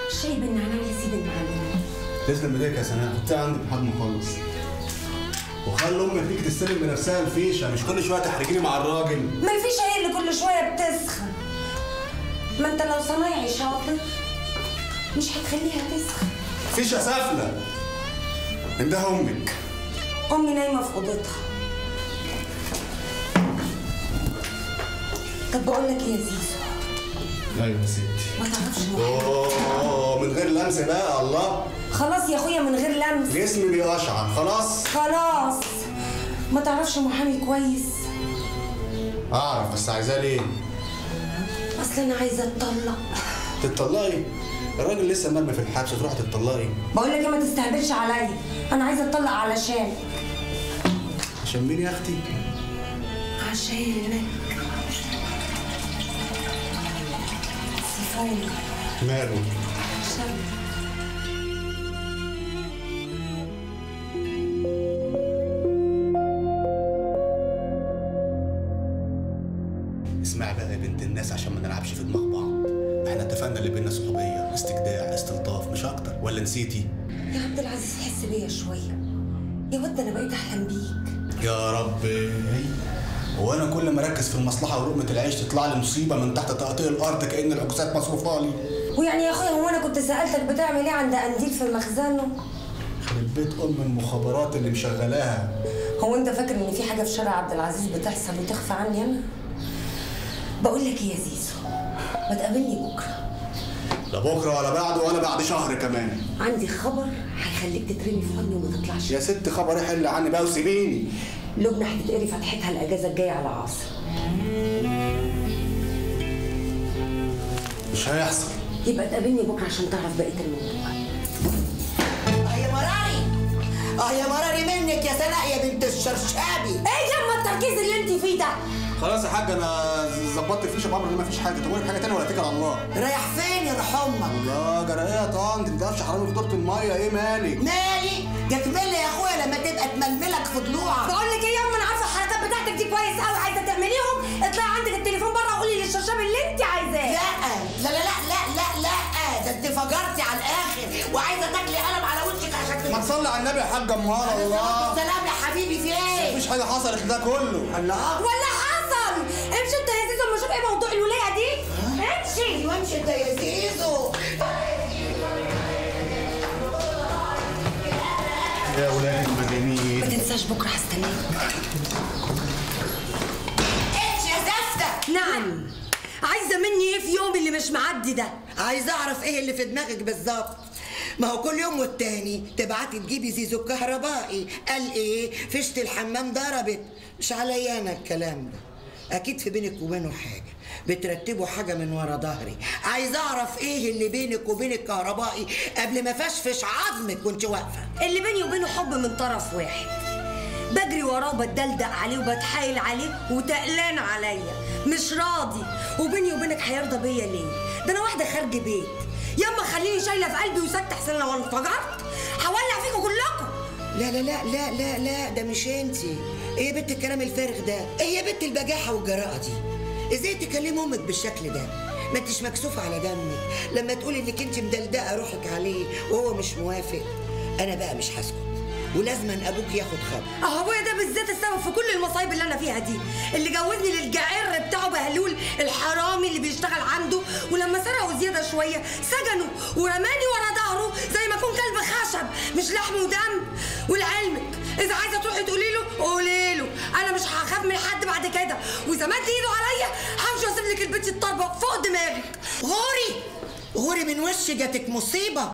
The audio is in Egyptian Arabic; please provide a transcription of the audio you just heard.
شاي بالنعناع يا سيدي المعلم تسلم ايديك يا سناء حطيها عندك لحد ما اخلص وخلي امك تيجي تستلم بنفسها الفيشه مش كل شويه تحرجيني مع الراجل ما الفيش هي اللي كل شويه بتسخن ما انت لو صنايعي شاطر مش هتخليها تسخن فيشه سافله عندها امك امي نايمه في اوضتها طب بقول لك ايه يا زيزو ايوه يا ستي ما تعرفش محمد اوه من غير لمس بقى الله خلاص يا اخويا من غير لمس جسمي بيقشعر خلاص خلاص ما تعرفش محامي كويس اعرف بس عايزاه ليه اصل انا عايزه اتطلق تتطلقي الراجل لسه مرمي في الحبس تروح تتطلقي بقول لك ايه ما تستهبلش عليا انا عايزه اتطلق علشان عشان مين يا اختي عشانك سيفوني ماله عشان اسمعي بقى يا بنت الناس عشان ما نلعبش في دماغ بعض احنا اتفقنا اللي بينا صحوبيه استجداع استلطاف مش اكتر ولا نسيتي يا عبد العزيز حس بيا شويه يا ود انا بقيت احلم بيك يا ربي هو انا كل ما اركز في المصلحه ولقمه العيش تطلع لي مصيبه من تحت تقطيع الارض كان العكوسات مصروفه لي ويعني يا اخويا هو انا كنت سالتك بتعمل ايه عند قنديل في مخزنه خرب بيت ام المخابرات اللي مشغلاها هو انت فاكر ان في حاجه في شارع عبد العزيز بتحصل وتخفى عني انا بقول لك ايه يا زيزو ما تقابلني بكره لا بكره ولا بعده ولا بعد شهر كمان عندي خبر هيخليك تترمي في حضني وما تطلعش يا ست خبر حل عني بقى وسيبيني لبنى هتتقري فتحتها الاجازه الجايه على عاصر مش هيحصل يبقى تقابلني بكره عشان تعرف بقيه الموضوع اه يا مراري اه يا مراري منك يا سناء يا بنت الشرشابي ايه يما التركيز اللي انت فيه ده خلاص يا حاج انا ظبطت الفيشه بامر ان مفيش حاجه تقول حاجه تانية ولا اتكل على الله رايح فين يا روح امك الله جرى ايه يا طنط انت عارفش حرامي في دورة الميه ايه مالك مالي جتملي يا اخويا لما تبقى تململك في ضلوعك بقول لك ايه يما انا عارفه الحركات بتاعتك دي كويس قوي عايزه تعمليهم اطلعي عندك التليفون بره وقولي للشرشاب اللي انت عايزاه لا لا لا لا لا لا لا ده انت فجرتي على الاخر وعايزه تاكلي قلم على وشك عشان ما تصلي على النبي يا حاج امهار الله سلام يا حبيبي في ايه؟ مفيش حاجه حصلت ده كله الله ولا حصل امشي انت يا زيزو اما اشوف ايه موضوع الولايه دي امشي ايوه امشي انت يا زيزو يا ولاد ما المجانين تنساش بكره هستناك امشي يا زفته نعم عايزه مني ايه في يوم اللي مش معدي ده عايزه اعرف ايه اللي في دماغك بالظبط ما هو كل يوم والتاني تبعتي تجيبي زيزو الكهربائي قال ايه فيشه الحمام ضربت مش عليا انا الكلام ده اكيد في بينك وبينه حاجه بترتبوا حاجه من ورا ظهري عايزه اعرف ايه اللي بينك وبين الكهربائي قبل ما فشفش عظمك وانت واقفه اللي بيني وبينه حب من طرف واحد بجري وراه وبتدلدق عليه وبتحايل عليه وتقلان عليا مش راضي وبيني وبينك هيرضى بيا ليه ده انا واحده خارج بيت ياما خليني شايله في قلبي وسكت احسن لو انفجرت هولع فيكم كلكم لا لا لا لا لا لا ده مش انتي ايه يا بنت الكلام الفارغ ده ايه يا بنت البجاحه والجراءه دي ازاي تكلمي امك بالشكل ده ما انتش مكسوفه على دمك لما تقولي انك انت مدلدقه روحك عليه وهو مش موافق انا بقى مش هسكت ولازما ابوك ياخد خبر اهو ابويا ده بالذات السبب في كل المصايب اللي انا فيها دي اللي جوزني للجعر بتاعه بهلول الحرامي اللي بيشتغل عنده ولما سرقوا زياده شويه سجنوا ورماني ورا ظهره زي ما اكون كلب خشب مش لحم ودم ولعلمك اذا عايزه تروحي تقولي له قولي له انا مش هخاف من حد بعد كده واذا مد ايده عليا همشي واسيب لك البيت الطربه فوق دماغك غوري غوري من وش جاتك مصيبه